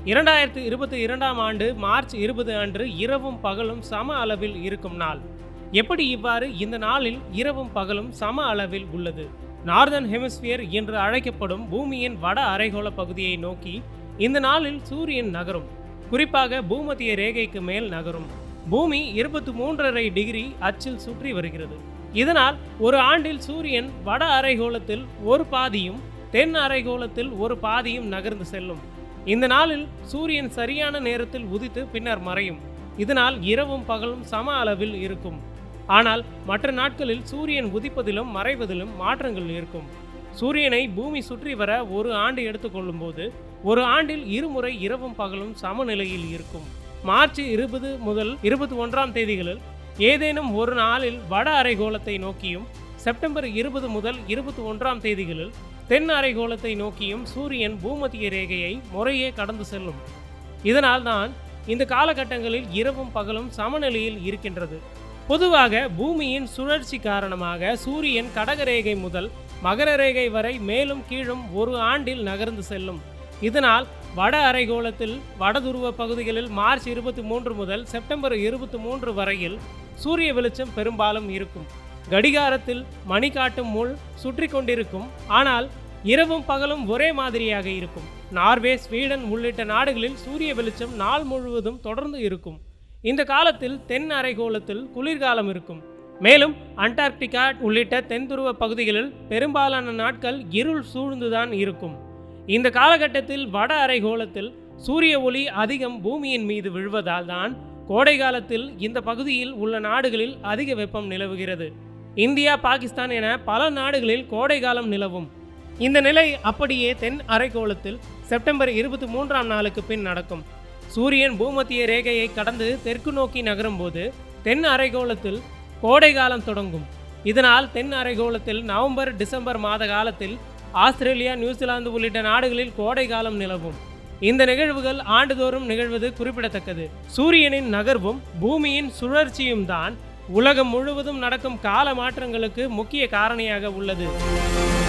இரண்டாயிரத்து இருபத்தி இரண்டாம் ஆண்டு மார்ச் இருபது அன்று இரவும் பகலும் சம அளவில் இருக்கும் நாள் எப்படி இவ்வாறு இந்த நாளில் இரவும் பகலும் சம அளவில் உள்ளது நார்தர்ன் ஹெமிஸ்பியர் என்று அழைக்கப்படும் பூமியின் வட அரைகோள பகுதியை நோக்கி இந்த நாளில் சூரியன் நகரும் குறிப்பாக பூமத்திய ரேகைக்கு மேல் நகரும் பூமி இருபத்தி மூன்றரை டிகிரி அச்சில் சுற்றி வருகிறது இதனால் ஒரு ஆண்டில் சூரியன் வட அரைகோளத்தில் ஒரு பாதியும் தென் அரைகோளத்தில் ஒரு பாதியும் நகர்ந்து செல்லும் இந்த நாளில் சூரியன் சரியான நேரத்தில் உதித்து பின்னர் மறையும் இதனால் இரவும் பகலும் சம அளவில் இருக்கும் ஆனால் மற்ற நாட்களில் சூரியன் உதிப்பதிலும் மறைவதிலும் மாற்றங்கள் இருக்கும் சூரியனை பூமி சுற்றி வர ஒரு ஆண்டு எடுத்துக்கொள்ளும் போது ஒரு ஆண்டில் இருமுறை இரவும் பகலும் சமநிலையில் இருக்கும் மார்ச் இருபது முதல் இருபத்தி ஒன்றாம் தேதிகளில் ஏதேனும் ஒரு நாளில் வட அரைகோளத்தை நோக்கியும் செப்டம்பர் இருபது முதல் இருபத்தி ஒன்றாம் தேதிகளில் தென் அரைகோளத்தை நோக்கியும் சூரியன் பூமத்திய ரேகையை முறையே கடந்து செல்லும் இதனால் தான் இந்த காலகட்டங்களில் இரவும் பகலும் சமநிலையில் இருக்கின்றது பொதுவாக பூமியின் சுழற்சி காரணமாக சூரியன் கடகரேகை முதல் மகர ரேகை வரை மேலும் கீழும் ஒரு ஆண்டில் நகர்ந்து செல்லும் இதனால் வட அரைகோளத்தில் வடதுருவ பகுதிகளில் மார்ச் இருபத்தி மூன்று முதல் செப்டம்பர் இருபத்தி மூன்று வரையில் சூரிய வெளிச்சம் பெரும்பாலும் இருக்கும் கடிகாரத்தில் மணி காட்டும் முள் சுற்றி கொண்டிருக்கும் ஆனால் இரவும் பகலும் ஒரே மாதிரியாக இருக்கும் நார்வே ஸ்வீடன் உள்ளிட்ட நாடுகளில் சூரிய வெளிச்சம் நாள் முழுவதும் தொடர்ந்து இருக்கும் இந்த காலத்தில் தென் அரைகோளத்தில் குளிர்காலம் இருக்கும் மேலும் அண்டார்டிகா உள்ளிட்ட தென்துருவ பகுதிகளில் பெரும்பாலான நாட்கள் இருள் சூழ்ந்துதான் இருக்கும் இந்த காலகட்டத்தில் வட அரைகோளத்தில் சூரிய ஒளி அதிகம் பூமியின் மீது விழுவதால் தான் கோடை காலத்தில் இந்த பகுதியில் உள்ள நாடுகளில் அதிக வெப்பம் நிலவுகிறது இந்தியா பாகிஸ்தான் என பல நாடுகளில் கோடை காலம் நிலவும் இந்த நிலை அப்படியே தென் அரைக்கோளத்தில் செப்டம்பர் இருபத்தி மூன்றாம் நாளுக்கு பின் நடக்கும் சூரியன் பூமத்திய ரேகையை கடந்து தெற்கு நோக்கி நகரும்போது தென் அரைக்கோளத்தில் கோடை காலம் தொடங்கும் இதனால் தென் அரைக்கோளத்தில் நவம்பர் டிசம்பர் மாத காலத்தில் ஆஸ்திரேலியா நியூசிலாந்து உள்ளிட்ட நாடுகளில் கோடை காலம் நிலவும் இந்த நிகழ்வுகள் ஆண்டுதோறும் நிகழ்வது குறிப்பிடத்தக்கது சூரியனின் நகர்வும் பூமியின் சுழற்சியும் தான் உலகம் முழுவதும் நடக்கும் கால மாற்றங்களுக்கு முக்கிய காரணியாக உள்ளது